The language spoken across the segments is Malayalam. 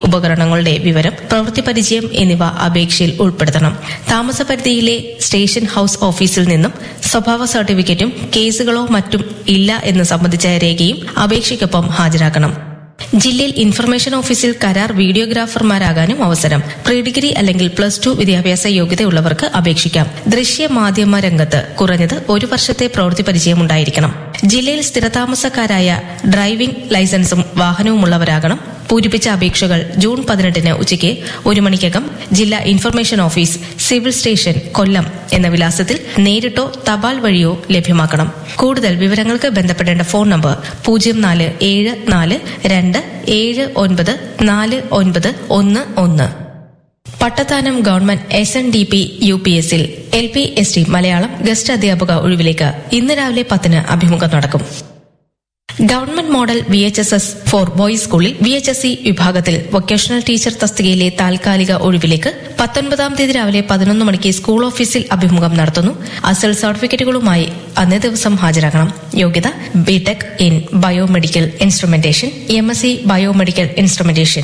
ഉപകരണങ്ങളുടെ വിവരം പ്രവൃത്തി പരിചയം എന്നിവ അപേക്ഷയിൽ ഉൾപ്പെടുത്തണം താമസപരിധിയിലെ സ്റ്റേഷൻ ഹൌസ് ഓഫീസിൽ നിന്നും സ്വഭാവ സർട്ടിഫിക്കറ്റും കേസുകളോ മറ്റും ഇല്ല എന്ന് സംബന്ധിച്ച രേഖയും അപേക്ഷയ്ക്കൊപ്പം ഹാജരാക്കണം ജില്ലയിൽ ഇൻഫർമേഷൻ ഓഫീസിൽ കരാർ വീഡിയോഗ്രാഫർമാരാകാനും അവസരം പ്രീ ഡിഗ്രി അല്ലെങ്കിൽ പ്ലസ് ടു വിദ്യാഭ്യാസ യോഗ്യതയുള്ളവർക്ക് അപേക്ഷിക്കാം ദൃശ്യ മാധ്യമ രംഗത്ത് കുറഞ്ഞത് ഒരു വർഷത്തെ പ്രവൃത്തി പരിചയമുണ്ടായിരിക്കണം ജില്ലയിൽ സ്ഥിരതാമസക്കാരായ ഡ്രൈവിംഗ് ലൈസൻസും വാഹനവുമുള്ളവരാകണം പൂരിപ്പിച്ച അപേക്ഷകൾ ജൂൺ പതിനെട്ടിന് ഉച്ചയ്ക്ക് ഒരു മണിക്കകം ജില്ലാ information office civil station Kollam എന്ന വിലാസത്തിൽ നേരിട്ടോ തപാൽ വഴിയോ ലഭ്യമാക്കണം കൂടുതൽ വിവരങ്ങൾക്ക് ബന്ധപ്പെടേണ്ട ഫോൺ നമ്പർ പൂജ്യം നാല് ഏഴ് നാല് രണ്ട് ഏഴ് ഒൻപത് നാല് ഒൻപത് ഒന്ന് ഒന്ന് Pattathanam government S N D P U P എസിൽ L P S T Malayalam guest അധ്യാപക ഒഴിവിലേക്ക് ഇന്ന് രാവിലെ പത്തിന് അഭിമുഖം നടക്കും government model V H S S for boys സ്കൂളിൽ വി എച്ച് എസ് സി വിഭാഗത്തിൽ വൊക്കേഷണൽ ടീച്ചർ തസ്തികയിലെ താൽക്കാലിക ഒഴിവിലേക്ക് പത്തൊൻപതാം തീയതി രാവിലെ പതിനൊന്ന് മണിക്ക് സ്കൂൾ ഓഫീസിൽ അഭിമുഖം നടത്തുന്നു അസൽ സർട്ടിഫിക്കറ്റുകളുമായി അന്നേ ദിവസം ഹാജരാകണം യോഗ്യത BTech in biomedical instrumentation M S C biomedical instrumentation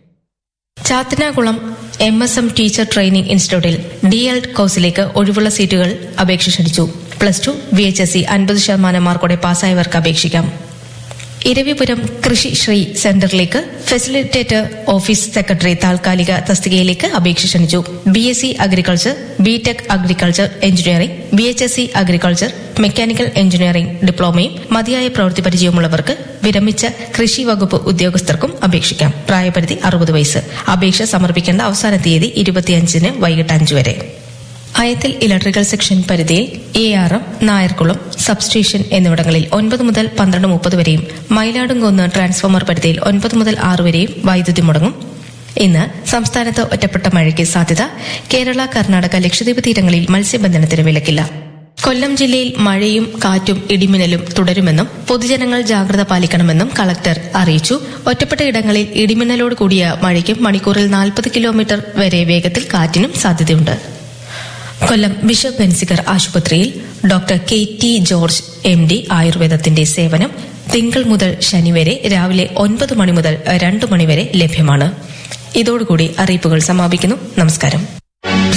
Chathanakulam M S M teacher training ഇൻസ്റ്റിറ്റ്യൂട്ടിൽ ഡി എൽ കോഴ്സിലേക്ക് ഒഴിവുള്ള സീറ്റുകൾ അപേക്ഷ ക്ഷണിച്ചു plus two V H S C അൻപത് ശതമാനം മാർക്കോടെ പാസ്സായവർക്ക് അപേക്ഷിക്കാം ഇരവിപുരം കൃഷി ശ്രീ സെന്ററിലേക്ക് ഫെസിലിറ്റേറ്റർ ഓഫീസ് സെക്രട്ടറി താൽക്കാലിക തസ്തികയിലേക്ക് അപേക്ഷ ക്ഷണിച്ചു B S C agriculture B tech agriculture engineering B H S C agriculture mechanical engineering ഡിപ്ലോമയും മതിയായ പ്രവൃത്തി പരിചയമുള്ളവർക്ക് വിരമിച്ച കൃഷി വകുപ്പ് ഉദ്യോഗസ്ഥർക്കും അപേക്ഷിക്കാം പ്രായപരിധി അറുപത് വയസ്സ് അപേക്ഷ സമർപ്പിക്കേണ്ട അവസാന തീയതി ഇരുപത്തിയഞ്ചിന് വൈകിട്ട് അഞ്ചു വരെ അയത്തിൽ ഇലക്ട്രിക്കൽ സെക്ഷൻ പരിധിയിൽ A R M Nayarkulam substation എന്നിവിടങ്ങളിൽ ഒൻപത് മുതൽ പന്ത്രണ്ട് മുപ്പത് വരെയും മയിലാടുംകുന്ന് ട്രാൻസ്ഫോമർ പരിധിയിൽ ഒൻപത് മുതൽ ആറ് വരെയും വൈദ്യുതി മുടങ്ങും ഇന്ന് സംസ്ഥാനത്ത് ഒറ്റപ്പെട്ട മഴയ്ക്ക് സാധ്യത കേരള കർണാടക ലക്ഷദ്വീപ് തീരങ്ങളിൽ മത്സ്യബന്ധനത്തിന് വിലക്കില്ല കൊല്ലം ജില്ലയിൽ മഴയും കാറ്റും ഇടിമിന്നലും തുടരുമെന്നും പൊതുജനങ്ങൾ ജാഗ്രത പാലിക്കണമെന്നും കളക്ടർ അറിയിച്ചു ഒറ്റപ്പെട്ട ഇടങ്ങളിൽ ഇടിമിന്നലോട് കൂടിയ മഴയ്ക്കും മണിക്കൂറിൽ നാൽപ്പത് കിലോമീറ്റർ വരെ വേഗത്തിൽ കാറ്റിനും സാധ്യതയുണ്ട് കൊല്ലം ബിഷപ്പ് ബെൻസിഗർ ആശുപത്രിയിൽ doctor K T George M D ആയുർവേദത്തിന്റെ സേവനം തിങ്കൾ മുതൽ ശനി വരെ രാവിലെ ഒൻപത് മണി മുതൽ രണ്ട് മണി വരെ ലഭ്യമാണ് ഇതോടുകൂടി അറിയിപ്പുകൾ സമാപിക്കുന്നു നമസ്കാരം